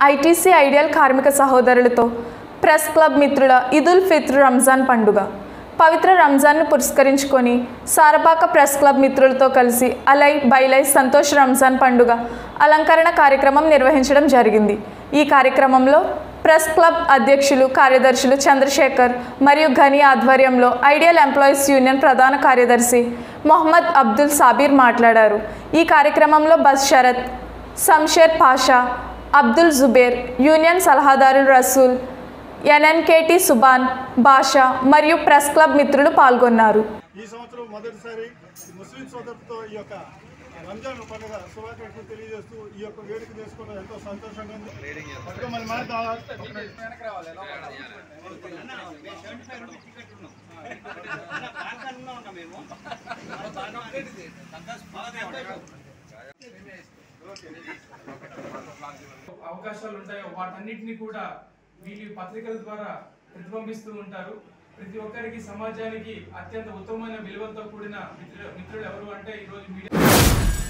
ITC ideal కార్మిక సహోదరులతో press club మిత్రుల ఇదుల్ ఫిత్ర్ రంజాన్ పండుగ పవిత్ర రంజాన్ను పురస్కరించుకొని సారపాక ప్రెస్ క్లబ్ మిత్రులతో కలిసి అలై బైలై సంతోష్ రంజాన్ పండుగ అలంకరణ కార్యక్రమం నిర్వహించడం జరిగింది ఈ కార్యక్రమంలో ప్రెస్ క్లబ్ అధ్యక్షులు కార్యదర్శులు చంద్రశేఖర్ మరియు ఘని ఆధ్వర్యంలో ఐడియల్ ఎంప్లాయీస్ యూనియన్ ప్రధాన కార్యదర్శి మొహమ్మద్ అబ్దుల్ సాబీర్ మాట్లాడారు ఈ కార్యక్రమంలో బస్ శరత్ సంషేర్ పాషా అబ్దుల్ జుబేర్ యూనియన్ సలహాదారులు రసూల్ ఎన్ఎన్కేటి సుబాన్ బాషా మరియు ప్రెస్ క్లబ్ మిత్రులు పాల్గొన్నారు ఈ సంవత్సరం మొదటిసారి ముస్లిం సోదరులతో ఈ యొక్క రంజాన్ పండుగ శుభాకాంక్షలు తెలియజేస్తూ ఈ యొక్క వేడుక చేసుకోవడం ఎంతో సంతోషంగా ఉంది పట్టుకో మళ్ళీ మాట ఒక నిమిషం. అవకాశాలు ఉంటాయో వాటన్నిటిని కూడా వీళ్ళు పత్రికల ద్వారా ప్రతిబింబిస్తూ ఉంటారు ప్రతి ఒక్కరికి సమాజానికి అత్యంత ఉత్తమమైన విలువలతో కూడిన మిత్రులు మిత్రులు ఎవరు అంటే ఈరోజు మీడియా